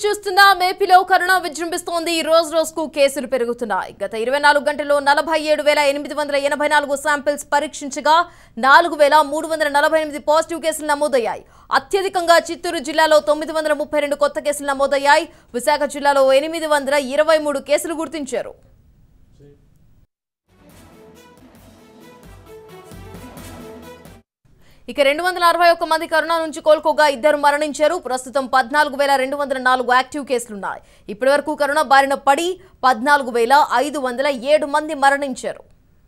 చూస్తున్నాం ఏపీలో కరోనా విజృంభిస్తోంది రోజు రోజుకు కేసులు పెరుగుతున్నాయి గత ఇరవై నాలుగు గంటల్లో నలభై ఏడు వేల ఎనిమిది వందల ఎనభై నాలుగు శాంపిల్స్ పరీక్షించగా నాలుగు వేల మూడు వందల నలభై ఎనిమిది పాజిటివ్ కేసులు నమోదయ్యాయి అత్యధికంగా చిత్తూరు జిల్లాలో తొమ్మిది వందల ముప్పై రెండు కొత్త కేసులు నమోదయ్యాయి విశాఖ జిల్లాలో ఎనిమిది వందల ఇరవై మూడు కేసులు గుర్తించారు ఇక రెండు వందల అరవై ఒక్క మంది కరోనా నుంచి కోలుకోగా ఇద్దరు మరణించారు ప్రస్తుతం పద్నాలుగు వేల రెండు వందల నాలుగు యాక్టివ్ కేసులున్నాయి ఇప్పటి వరకు కరోనా బారిన పడి పద్నాలుగు వేల ఐదు వందల ఏడు మంది మరణించారు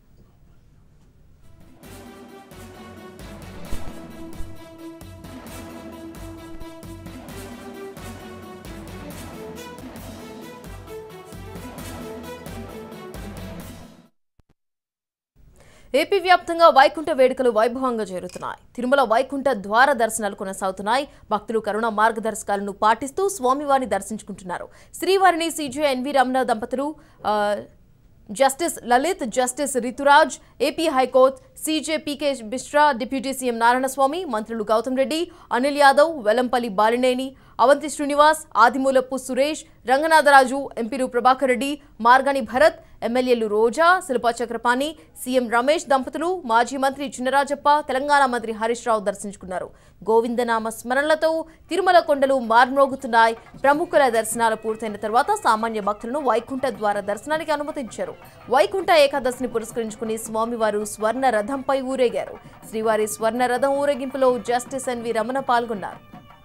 ఏపీ వ్యాప్తంగా వైకుంఠ వేడుకలు వైభవంగా జరుగుతున్నాయి తిరుమల వైకుంఠ ద్వార దర్శనాలు కొనసాగుతున్నాయి భక్తులు కరోనా మార్గదర్శకాలను పాటిస్తూ స్వామివారిని దర్శించుకుంటున్నారు శ్రీవారిని సీజే ఎన్వి రమణ దంపతులు ఆ, justice Lalit justice Rituraj AP high court CJ PK Mishra deputy CM Narayanaswamy మంత్రులు గౌతమ్ రెడ్డి అనిల్ యాదవ్ వెల్లంపల్లి బాలినేని అవంతి శ్రీనివాస్ ఆదిమూలపు సురేష్ రంగనాథరాజు ఎంపీలు ప్రభాకర్ రెడ్డి మార్గాని భరత్ ఎమ్మెల్యేలు రోజా శిల్పా చక్రపాణి సీఎం రమేష్ దంపతులు మాజీ మంత్రి చిన్నరాజప్ప తెలంగాణ మంత్రి హరీష్ రావు దర్శించుకున్నారు గోవిందనామ స్మరణలతో తిరుమల కొండలు మార్మోగుతున్నాయి ప్రముఖుల దర్శనాలు పూర్తయిన తర్వాత సామాన్య భక్తులను వైకుంఠ ద్వార దర్శనానికి అనుమతించారు వైకుంఠ ఏకాదశిని పురస్కరించుకుని స్వామివారు స్వర్ణ రథంపై ఊరేగారు శ్రీవారి స్వర్ణ రథం ఊరేగింపులో జస్టిస్ ఎన్వి రమణ పాల్గొన్నారు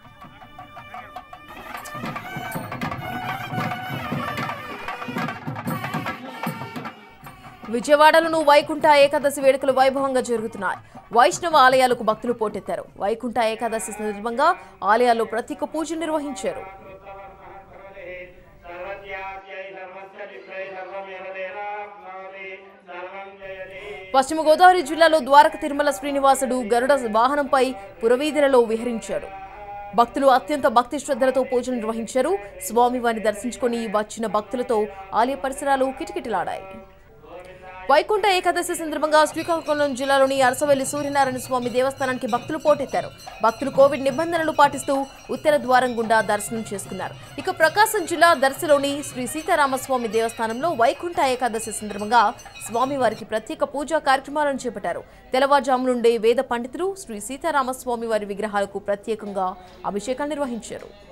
విజయవాడలోను వైకుంఠ ఏకాదశి వేడుకలు వైభవంగా జరుగుతున్నాయి వైష్ణవ ఆలయాలకు భక్తులు పోటెత్తారు వైకుంఠ ఏకాదశి సందర్భంగా ఆలయాల్లో ప్రత్యేక పూజలు నిర్వహించారు సర్వత్యాప్యై సర్వస్య విశ్వై సర్వమేవ దేవాప్నోతి సర్వం జయతి పశ్చిమ గోదావరి జిల్లాలో ద్వారక తిరుమల శ్రీనివాసుడు గరుడ వాహనంపై పురవీధులలో విహరించాడు భక్తులు అత్యంత భక్తి శ్రద్ధలతో పూజలు నిర్వహించారు స్వామివారిని దర్శించుకొని వచ్చిన భక్తులతో ఆలయ పరిసరాలు కిటకిటలాడాయి వైకుంఠ ఏకాదశి సందర్భంగా శ్రీకాకుళం జిల్లాలోని అరసవెల్లి సూర్యనారాయణ స్వామి దేవస్థానానికి భక్తులు పోటెత్తారు భక్తులు కోవిడ్ నిబంధనలు పాటిస్తూ ఉత్తర ద్వారం గుండా దర్శనం చేసుకున్నారు ఇక ప్రకాశం జిల్లా దర్శిలోని శ్రీ సీతారామస్వామి దేవస్థానంలో వైకుంఠ ఏకాదశి సందర్భంగా స్వామివారికి ప్రత్యేక పూజా కార్యక్రమాలను చేపట్టారు తెల్లవారుజాము నుండే వేద పండితులు శ్రీ సీతారామస్వామి వారి విగ్రహాలకు ప్రత్యేకంగా అభిషేకాలు నిర్వహించారు